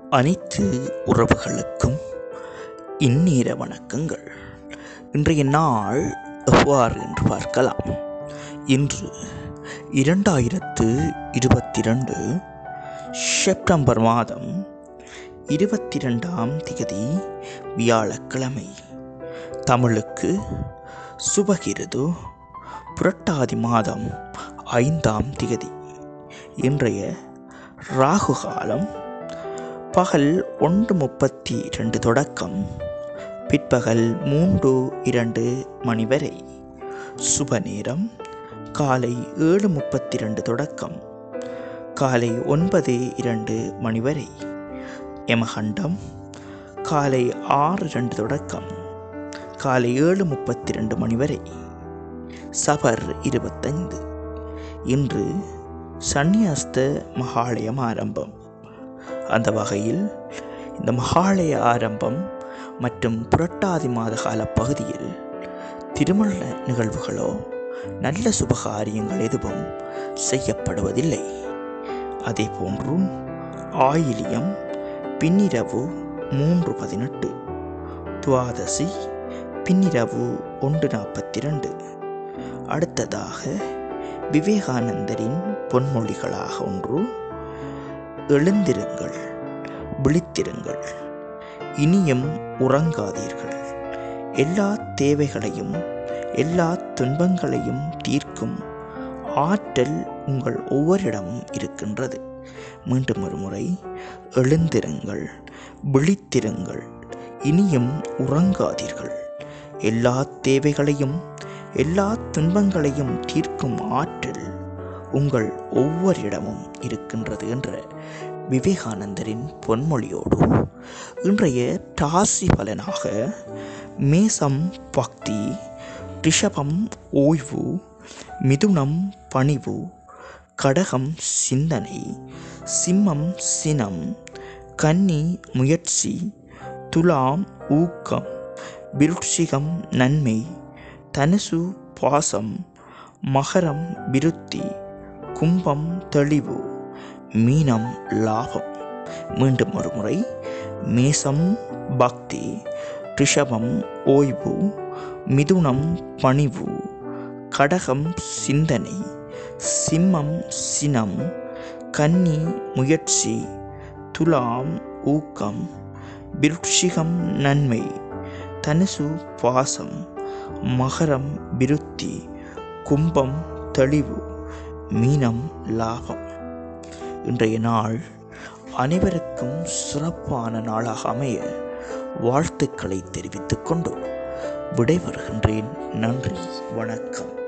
அனைத்து உறவுகளுக்கும் இந்நேர வணக்கங்கள் இன்றைய நாள் எவ்வாறு என்று பார்க்கலாம் இன்று இரண்டாயிரத்து இருபத்தி ரெண்டு செப்டம்பர் மாதம் இருபத்தி ரெண்டாம் திகதி வியாழக்கிழமை தமிழுக்கு சுபகிருது புரட்டாதி மாதம் ஐந்தாம் திகதி இன்றைய ராகு காலம் பகல் ஒன்று முப்பத்தி ரெண்டு தொடக்கம் பிற்பகல் மூன்று இரண்டு மணி வரை சுப நேரம் காலை ஏழு முப்பத்தி ரெண்டு தொடக்கம் காலை ஒன்பது இரண்டு மணி வரை யமகண்டம் காலை ஆறு ரெண்டு தொடக்கம் காலை ஏழு முப்பத்தி ரெண்டு மணி வரை சபர் இருபத்தைந்து இன்று சந்நியாஸ்த மகாலயம் ஆரம்பம் அந்த வகையில் இந்த மகாலய ஆரம்பம் மற்றும் புரட்டாதி மாத கால பகுதியில் திருமண நிகழ்வுகளோ நல்ல சுபகாரியங்கள் எதுவும் செய்யப்படுவதில்லை அதே போன்று ஆயிலியம் பின்னிரவு மூன்று பதினெட்டு துவாதசி பின்னிரவு ஒன்று நாற்பத்தி ரெண்டு அடுத்ததாக விவேகானந்தரின் பொன்மொழிகளாக ஒன்று எழுந்திருங்கள் விழித்திருங்கள் இனியும் உறங்காதீர்கள் எல்லா தேவைகளையும் எல்லா துன்பங்களையும் தீர்க்கும் ஆற்றல் உங்கள் ஒவ்வொருடமும் இருக்கின்றது மீண்டும் ஒரு முறை எழுந்திருங்கள் விழித்திருங்கள் இனியும் உறங்காதீர்கள் எல்லா தேவைகளையும் எல்லா துன்பங்களையும் தீர்க்கும் ஆற்றல் உங்கள் ஒவ்வொரு இடமும் இருக்கின்றது என்ற விவேகானந்தரின் பொன்மொழியோடு இன்றைய ராசி பலனாக மேசம் பக்தி ரிஷபம் ஓய்வு மிதுனம் பணிவு கடகம் சிந்தனை சிம்மம் சினம் கன்னி முயற்சி துலாம் ஊக்கம் விருட்சிகம் நன்மை தனுசு பாசம் மகரம் விருத்தி கும்பம் தெளிவு மீனம் லாபம் மீண்டும் ஒரு முறை மேசம் பக்தி ரிஷபம் ஓய்வு மிதுனம் பணிவு கடகம் சிந்தனை சிம்மம் சினம் கன்னி முயற்சி துலாம் ஊக்கம் விருட்சிகம் நன்மை தனுசு பாசம் மகரம் விருத்தி கும்பம் தெளிவு மீனம் லாபம் இன்றைய நாள் அனைவருக்கும் சிறப்பான நாளாக அமைய வாழ்த்துக்களை தெரிவித்துக் கொண்டு விடைபெறுகின்றேன் நன்றி வணக்கம்